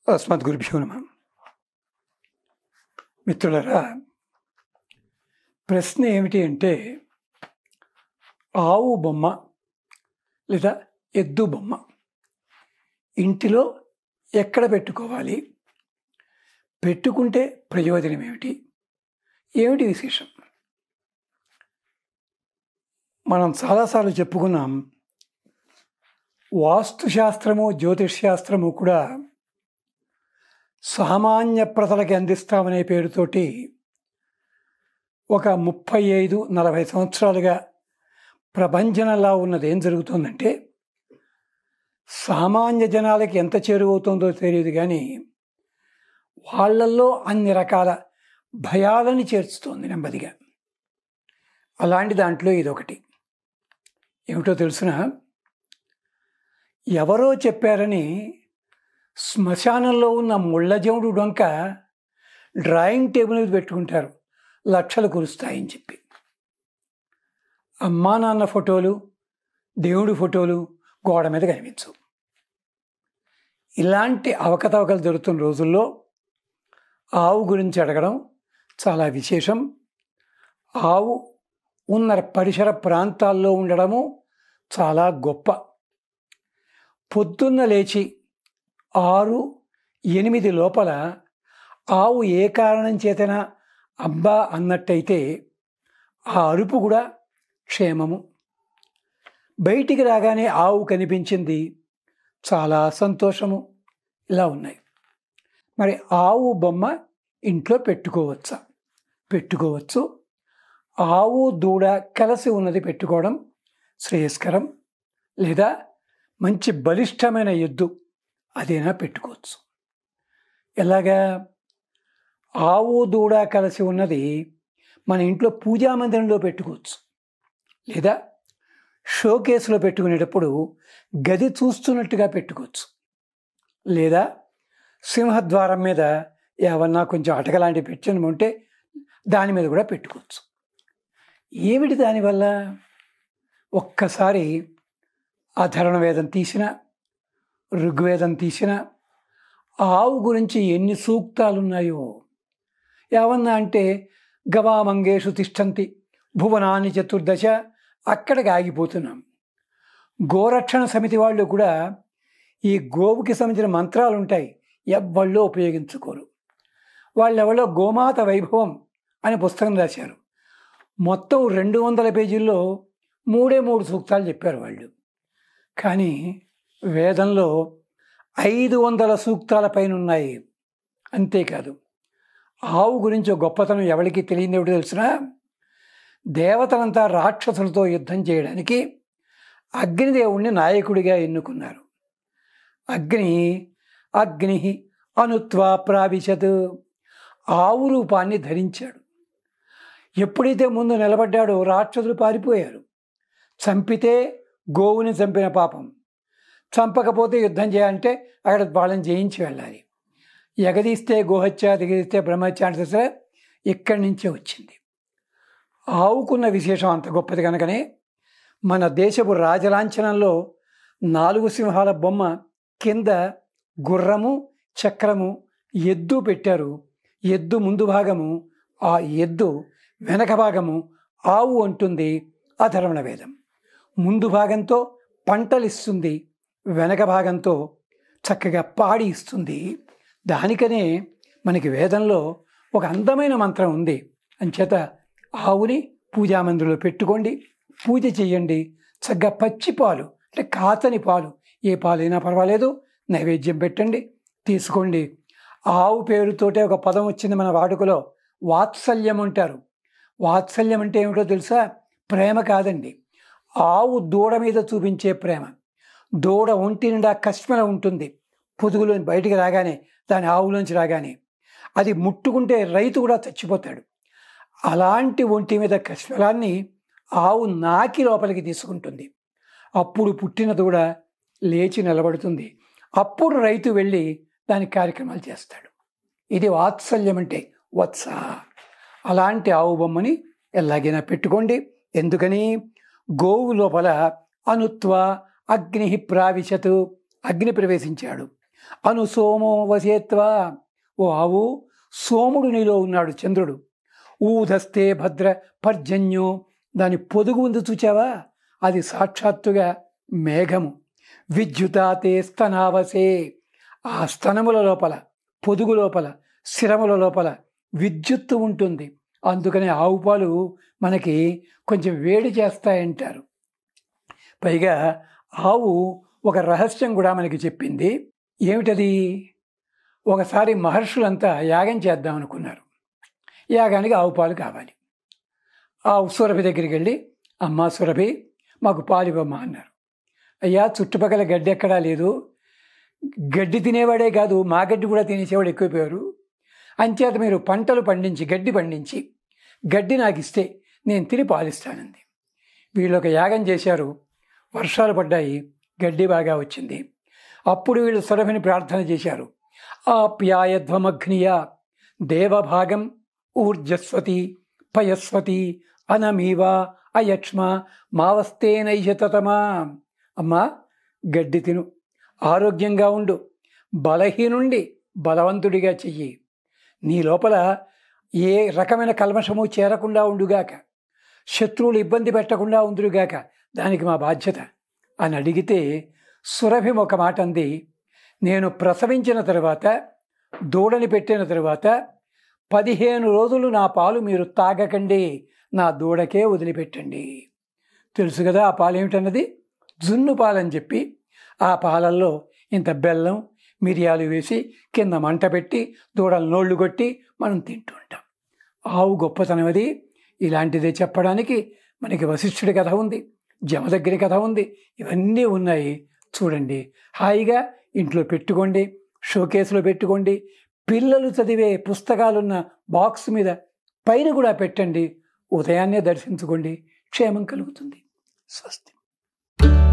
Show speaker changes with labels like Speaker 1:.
Speaker 1: అస్మద్గురుభ్యో నమ మిత్రులరా ప్రశ్న ఏమిటి అంటే ఆవు బొమ్మ లేదా ఎద్దు బొమ్మ ఇంటిలో ఎక్కడ పెట్టుకోవాలి పెట్టుకుంటే ప్రయోజనం ఏమిటి ఏమిటి విశేషం మనం చాలాసార్లు చెప్పుకున్నాం వాస్తుశాస్త్రము జ్యోతిష్ శాస్త్రము కూడా సామాన్య ప్రజలకి అందిస్తామనే పేరుతోటి ఒక ముప్పై ఐదు నలభై సంవత్సరాలుగా ప్రపంచంలో ఉన్నది ఏం జరుగుతుందంటే సామాన్య జనాలకి ఎంత చేరువవుతుందో తెలియదు కానీ వాళ్ళల్లో అన్ని రకాల భయాలని చేర్చుతోంది నెమ్మదిగా అలాంటి దాంట్లో ఇదొకటి ఏమిటో తెలుసిన ఎవరో చెప్పారని శ్మశానంలో ఉన్న ముళ్ళజముడు డొంక డ్రాయింగ్ టేబుల్ మీద పెట్టుకుంటారు లక్షలు కురుస్తాయని చెప్పి అమ్మా నాన్న ఫోటోలు దేవుడి ఫోటోలు గోడ మీద కనిపించవు ఇలాంటి అవకతవకలు జరుగుతున్న రోజుల్లో ఆవు గురించి అడగడం చాలా విశేషం ఆవు ఉన్న పరిసర ప్రాంతాల్లో ఉండడము చాలా గొప్ప పొద్దున్న లేచి ఆరు ఎనిమిది లోపల ఆవు ఏ కారణం చేతనా అబ్బా అన్నట్టయితే ఆ అరుపు కూడా క్షేమము బయటికి రాగానే ఆవు కనిపించింది చాలా సంతోషము ఇలా ఉన్నాయి మరి ఆవు బొమ్మ ఇంట్లో పెట్టుకోవచ్చా పెట్టుకోవచ్చు ఆవు దూడ కలిసి ఉన్నది పెట్టుకోవడం శ్రేయస్కరం లేదా మంచి బలిష్టమైన ఎద్దు అదైనా పెట్టుకోవచ్చు ఎలాగా ఆవు దూడ కలిసి ఉన్నది మన ఇంట్లో పూజా మందిరంలో పెట్టుకోవచ్చు లేదా షోకేసులో పెట్టుకునేటప్పుడు గది చూస్తున్నట్టుగా పెట్టుకోవచ్చు లేదా సింహద్వారం మీద ఏమన్నా కొంచెం అటకలాంటి పెట్టిన ఉంటే దాని మీద కూడా పెట్టుకోవచ్చు ఏమిటి దానివల్ల ఒక్కసారి అధరణ వేదం తీసిన ఋగ్వేదం తీసిన ఆవు గురించి ఎన్ని సూక్తాలు ఉన్నాయో ఏమన్నా అంటే గవామంగేషు తిష్టంతి భువనాన్ని చతుర్దశ అక్కడికి ఆగిపోతున్నాం గోరక్షణ సమితి వాళ్ళు కూడా ఈ గోవుకి సంబంధించిన మంత్రాలు ఉంటాయి ఎవ్వళ్ళు ఉపయోగించుకోరు వాళ్ళెవరో గోమాత వైభవం అనే పుస్తకం రాశారు మొత్తం రెండు వందల పేజీల్లో మూడే మూడు సూక్తాలు చెప్పారు వాళ్ళు కానీ వేదంలో ఐదు వందల సూక్తాల పైన ఉన్నాయి అంతేకాదు ఆవు గురించి గొప్పతనం ఎవరికి తెలియదు ఎవడు తెలిసిన దేవతలంతా రాక్షసులతో యుద్ధం చేయడానికి అగ్నిదేవుణ్ణి నాయకుడిగా ఎన్నుకున్నారు అగ్ని అగ్ని అనుత్వా ప్రావిశత్ ఆవు రూపాన్ని ధరించాడు ఎప్పుడైతే ముందు నిలబడ్డాడో రాక్షసులు పారిపోయారు చంపితే గోవుని చంపిన పాపం చంపకపోతే యుద్ధం చేయాలంటే అక్కడ వాళ్ళని జయించి వెళ్ళాలి ఎగదీస్తే గోహత్య దిగదీస్తే బ్రహ్మహత్య అంటే సరే ఇక్కడి నుంచే వచ్చింది ఆవుకున్న విశేషం అంత గొప్పది కనుకనే మన దేశపు రాజలాంఛనంలో నాలుగు సింహాల బొమ్మ కింద గుర్రము చక్రము ఎద్దు పెట్టారు ఎద్దు ముందు భాగము ఆ ఎద్దు వెనక భాగము ఆవు అంటుంది అధర్మణ వేదం ముందు భాగంతో పంటలు ఇస్తుంది వెనక భాగంతో చక్కగా పాడి ఇస్తుంది దానికనే మనకి వేదంలో ఒక అందమైన మంత్రం ఉంది అంచేత ఆవుని పూజామందిరంలో పెట్టుకోండి పూజ చేయండి చక్కగా పచ్చి పాలు అంటే కాతని పాలు ఏ పాలైనా పర్వాలేదు నైవేద్యం పెట్టండి తీసుకోండి ఆవు పేరుతోటే ఒక పదం వచ్చింది మన వాడుకలో వాత్సల్యం అంటారు వాత్సల్యం అంటే ఏమిటో తెలుసా ప్రేమ కాదండి ఆవు దూడ మీద చూపించే ప్రేమ దూడ ఒంటి నిండా కష్మల ఉంటుంది పొదుగులో బయటికి రాగానే దాని ఆవులోంచి రాగానే అది ముట్టుకుంటే రైతు కూడా చచ్చిపోతాడు అలాంటి ఒంటి మీద కష్మలాన్ని ఆవు నాకి లోపలికి తీసుకుంటుంది అప్పుడు పుట్టిన దూడ లేచి నిలబడుతుంది అప్పుడు రైతు వెళ్ళి దాని కార్యక్రమాలు చేస్తాడు ఇది వాత్సల్యం అంటే వత్స అలాంటి ఆవు బొమ్మని ఎలాగైనా పెట్టుకోండి ఎందుకని గోవు లోపల అనుత్వ అగ్ని ప్రావిశత్ అగ్ని ప్రవేశించాడు అను సోమో వసేత్వ ఓ ఆవు సోముడు నీలో ఉన్నాడు చంద్రుడు ఊధస్తే భద్ర పర్జన్యో దాని పొదుగు ఉంది చూచావా అది సాక్షాత్తుగా మేఘము విద్యుతాతే స్తనావసే ఆ స్తనముల లోపల పొదుగు లోపల శిరముల లోపల విద్యుత్తు ఉంటుంది అందుకని ఆవు పాలు మనకి కొంచెం వేడి చేస్తాయంటారు పైగా ఆవు ఒక రహస్యం కూడా మనకి చెప్పింది ఏమిటది ఒకసారి మహర్షులంతా యాగం చేద్దాం అనుకున్నారు యాగానికి ఆవు పాలు కావాలి ఆ సురభి దగ్గరికి వెళ్ళి అమ్మా సురభి మాకు పాలు ఇవ్వమ్మా అన్నారు అయ్యా చుట్టుపక్కల గడ్డి ఎక్కడా లేదు గడ్డి తినేవాడే కాదు మా గడ్డి కూడా తినేసేవాడు ఎక్కువైపోయారు అంచేత మీరు పంటలు పండించి గడ్డి పండించి గడ్డి నాకు ఇస్తే నేను తిని పాలిస్తానంది వీళ్ళు ఒక యాగం చేశారు వర్షాలు పడ్డాయి గడ్డి బాగా వచ్చింది అప్పుడు వీళ్ళు సురభిని ప్రార్థన చేశారు ఆప్యాయధ్వమగ్నియ దేవభాగం ఊర్జస్వతి పయస్వతి అనమీవ అయక్ష్మ మావస్తేనైషతమా అమ్మా గడ్డి తిను ఆరోగ్యంగా ఉండు బలహీనుండి బలవంతుడిగా చెయ్యి నీ లోపల ఏ రకమైన కల్మషము చేరకుండా ఉండుగాక శత్రువులు ఇబ్బంది పెట్టకుండా ఉందురుగాక దానికి మా బాధ్యత అని అడిగితే సురభి ఒక మాట అంది నేను ప్రసవించిన తర్వాత దూడని పెట్టిన తర్వాత పదిహేను రోజులు నా పాలు మీరు తాగకండి నా దూడకే వదిలిపెట్టండి తెలుసు కదా ఆ పాలు ఏమిటన్నది జున్ను పాలని చెప్పి ఆ పాలల్లో ఇంత బెల్లం మిరియాలు వేసి కింద మంట పెట్టి దూడలు నోళ్ళు కొట్టి మనం తింటూ ఉంటాం ఆవు గొప్పతనం అది ఇలాంటిదే చెప్పడానికి మనకి వశిష్ఠుడి కథ ఉంది జమ దగ్గర కథ ఉంది ఇవన్నీ ఉన్నాయి చూడండి హాయిగా ఇంట్లో పెట్టుకోండి షోకేసులో పెట్టుకోండి పిల్లలు చదివే పుస్తకాలున్న బాక్స్ మీద పైన కూడా పెట్టండి ఉదయాన్నే దర్శించుకోండి క్షేమం కలుగుతుంది స్వస్తి